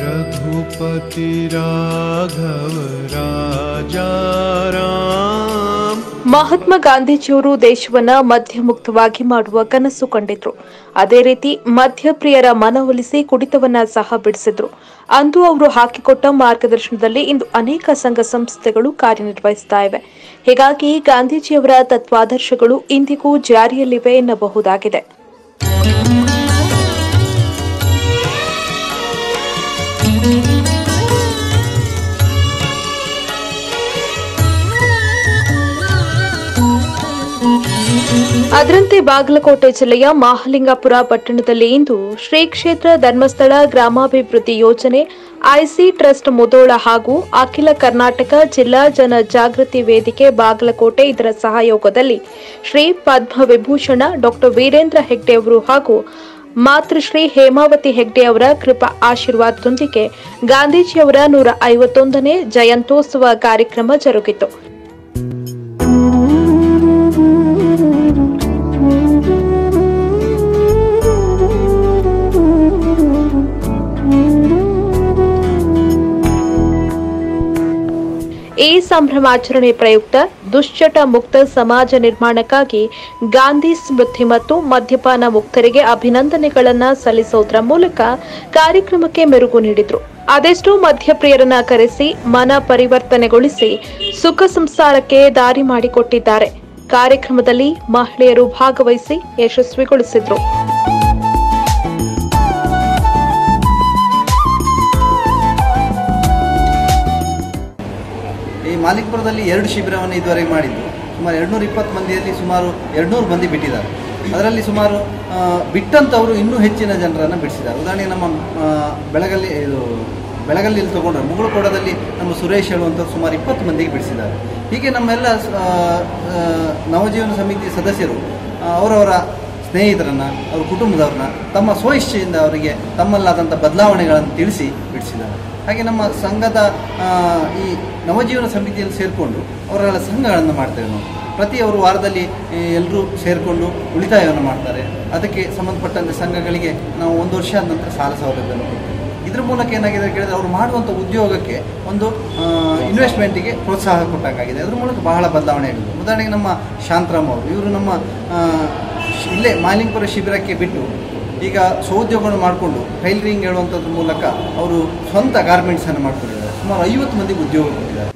रघुपति राघव राजा राम ಮಹಾತ್ಮ ಗಾಂಧೀಜಿಯವರು ದೇಶವನ್ನ ಮದ್ಯ ಮುಕ್ತವಾಗಿ ಮಾಡುವ ಕನಸು ಕಂಡಿದ್ರು ಅದೇ ರೀತಿ ಮದ್ಯಪ್ರಿಯರ ಮನವೊಲಿಸಿ ಕುಡಿತವನ್ನ ಸಹ ಬಿಡಿಸಿದ್ರು ಅಂದು ಅವರು ಹಾಕಿಕೊಟ್ಟ ಮಾರ್ಗದರ್ಶನದಲ್ಲಿ ಇಂದು ಅನೇಕ ಸಂಘ ಸಂಸ್ಥೆಗಳು ಕಾರ್ಯನಿರ್ವಹಿಸ್ತಾ ಇವೆ ಹೀಗಾಗಿ ಗಾಂಧೀಜಿಯವರ ತತ್ವಾದರ್ಶಗಳು ಇಂದಿಗೂ ಜಾರಿಯಲ್ಲಿವೆ ಎನ್ನಬಹುದಾಗಿದೆ ಅದರಂತೆ ಬಾಗಲಕೋಟೆ ಜಿಲ್ಲೆಯ ಮಹಾಲಿಂಗಾಪುರ ಪಟ್ಟಣದಲ್ಲಿ ಇಂದು ಶ್ರೀ ಕ್ಷೇತ್ರ ಧರ್ಮಸ್ಥಳ ಗ್ರಾಮಾಭಿವೃದ್ಧಿ ಯೋಜನೆ ಐಸಿ ಟ್ರಸ್ಟ್ ಮುದೋಳ ಹಾಗೂ ಅಖಿಲ ಕರ್ನಾಟಕ ಜಿಲ್ಲಾ ಜನ ಜಾಗೃತಿ ವೇದಿಕೆ ಬಾಗಲಕೋಟೆ ಇದರ ಸಹಯೋಗದಲ್ಲಿ ಶ್ರೀ ಪದ್ಮ ವಿಭೂಷಣ ಡಾಕ್ಟರ್ ವೀರೇಂದ್ರ ಹೆಗ್ಡೆ ಅವರು ಹಾಗೂ ಮಾತೃಶ್ರೀ ಹೇಮಾವತಿ ಹೆಗ್ಡೆ ಅವರ ಕೃಪಾ ಆಶೀರ್ವಾದದೊಂದಿಗೆ ಗಾಂಧೀಜಿಯವರ ನೂರ ಐವತ್ತೊಂದನೇ ಜಯಂತ್ಯೋತ್ಸವ ಕಾರ್ಯಕ್ರಮ ಜರುಗಿತು ಈ ಸಂಭ್ರಮಾಚರಣೆ ಪ್ರಯುಕ್ತ ದುಶ್ಚಟ ಮುಕ್ತ ಸಮಾಜ ನಿರ್ಮಾಣಕ್ಕಾಗಿ ಗಾಂಧಿ ಸ್ಮೃತಿ ಮತ್ತು ಮದ್ಯಪಾನ ಮುಕ್ತರಿಗೆ ಅಭಿನಂದನೆಗಳನ್ನ ಸಲ್ಲಿಸೋದ್ರ ಮೂಲಕ ಕಾರ್ಯಕ್ರಮಕ್ಕೆ ಮೆರುಗು ನೀಡಿದ್ರು ಅದೆಷ್ಟೋ ಮದ್ಯಪ್ರಿಯರನ್ನ ಕರೆಸಿ ಮನ ಪರಿವರ್ತನೆಗೊಳಿಸಿ ಸುಖ ಸಂಸಾರಕ್ಕೆ ದಾರಿ ಮಾಡಿಕೊಟ್ಟಿದ್ದಾರೆ ಕಾರ್ಯಕ್ರಮದಲ್ಲಿ ಮಹಿಳೆಯರು ಭಾಗವಹಿಸಿ ಯಶಸ್ವಿಗೊಳಿಸಿದ್ರು ಈ ಮಾಲಿಕ್ಪುರದಲ್ಲಿ ಎರಡು ಶಿಬಿರವನ್ನು ಇದುವರೆಗೆ ಮಾಡಿದ್ದು ಸುಮಾರು ಎರಡುನೂರ ಇಪ್ಪತ್ತು ಮಂದಿಯಲ್ಲಿ ಸುಮಾರು ಎರಡುನೂರು ಮಂದಿ ಬಿಟ್ಟಿದ್ದಾರೆ ಅದರಲ್ಲಿ ಸುಮಾರು ಆ, ಬಿಟ್ಟಂಥವರು ಇನ್ನೂ ಹೆಚ್ಚಿನ ಜನರನ್ನು ಬಿಡಿಸಿದ್ದಾರೆ ಉದಾಹರಣೆಗೆ ನಮ್ಮ ಆ, ಬೆಳಗಲ್ಲಿ ಇದು ಬೆಳಗಲ್ಲಿಯಲ್ಲಿ ತಗೊಂಡ್ರೆ ಮುಗುಳುಕೋಡದಲ್ಲಿ ನಮ್ಮ ಸುರೇಶ್ ಹೇಳುವಂಥವ್ರು ಸುಮಾರು ಇಪ್ಪತ್ತು ಮಂದಿಗೆ ಬಿಡಿಸಿದ್ದಾರೆ ಹೀಗೆ ನಮ್ಮೆಲ್ಲ ಆ, ಆ, ನವಜೀವನ ಸಮಿತಿ ಸದಸ್ಯರು ಆ, ಅವರವರ ಸ್ನೇಹಿತರನ್ನು ಅವ್ರ ಕುಟುಂಬದವ್ರನ್ನ ತಮ್ಮ ಸ್ವಇಚ್ಛೆಯಿಂದ ಅವರಿಗೆ ತಮ್ಮಲ್ಲಾದಂಥ ಬದಲಾವಣೆಗಳನ್ನು ತಿಳಿಸಿ ಬಿಡಿಸಿದ್ದಾರೆ ಹಾಗೆ ನಮ್ಮ ಸಂಘದ ಆ, ಈ ನವಜೀವನ ಸಮಿತಿಯಲ್ಲಿ ಸೇರಿಕೊಂಡು ಅವರೆಲ್ಲ ಸಂಘಗಳನ್ನು ಮಾಡ್ತೇವೆ ನಾವು ಪ್ರತಿ ಅವರು ವಾರದಲ್ಲಿ ಎಲ್ಲರೂ ಸೇರಿಕೊಂಡು ಉಳಿತಾಯವನ್ನು ಮಾಡ್ತಾರೆ ಅದಕ್ಕೆ ಸಂಬಂಧಪಟ್ಟಂತೆ ಸಂಘಗಳಿಗೆ ನಾವು ಒಂದು ವರ್ಷ ಆದ ನಂತರ ಸಾಲ ಸೌಲಭ್ಯವನ್ನು ಕೊಡ್ತೇವೆ ಇದ್ರ ಮೂಲಕ ಏನಾಗಿದೆ ಅಂತ ಕೇಳಿದ್ರೆ ಅವರು ಮಾಡುವಂಥ ಉದ್ಯೋಗಕ್ಕೆ ಒಂದು ಇನ್ವೆಸ್ಟ್ಮೆಂಟಿಗೆ ಪ್ರೋತ್ಸಾಹ ಕೊಟ್ಟಂಗಾಗಿದೆ ಅದ್ರ ಮೂಲಕ ಬಹಳ ಬದಲಾವಣೆ ಆಗಿದೆ ಉದಾಹರಣೆಗೆ ನಮ್ಮ ಶಾಂತರಾಮ್ ಅವರು ಇವರು ನಮ್ಮ ಆ, ಶ್- ಇಲ್ಲೇ ಮಾಲಿಂಗಪುರ ಶಿಬಿರಕ್ಕೆ ಬಿಟ್ಟು ಈಗ ಸ್ವೋದ್ಯೋಗವನ್ನು ಮಾಡಿಕೊಂಡು ಟೈಲರಿಂಗ್ ಹೇಳುವಂಥದ್ರ ಮೂಲಕ ಅವರು ಸ್ವಂತ ಗಾರ್ಮೆಂಟ್ಸನ್ನು ಮಾಡ್ಕೊಂಡಿದ್ದಾರೆ ಸುಮಾರು ಐವತ್ತು ಮಂದಿಗೆ ಉದ್ಯೋಗ ಕೊಟ್ಟಿದ್ದಾರೆ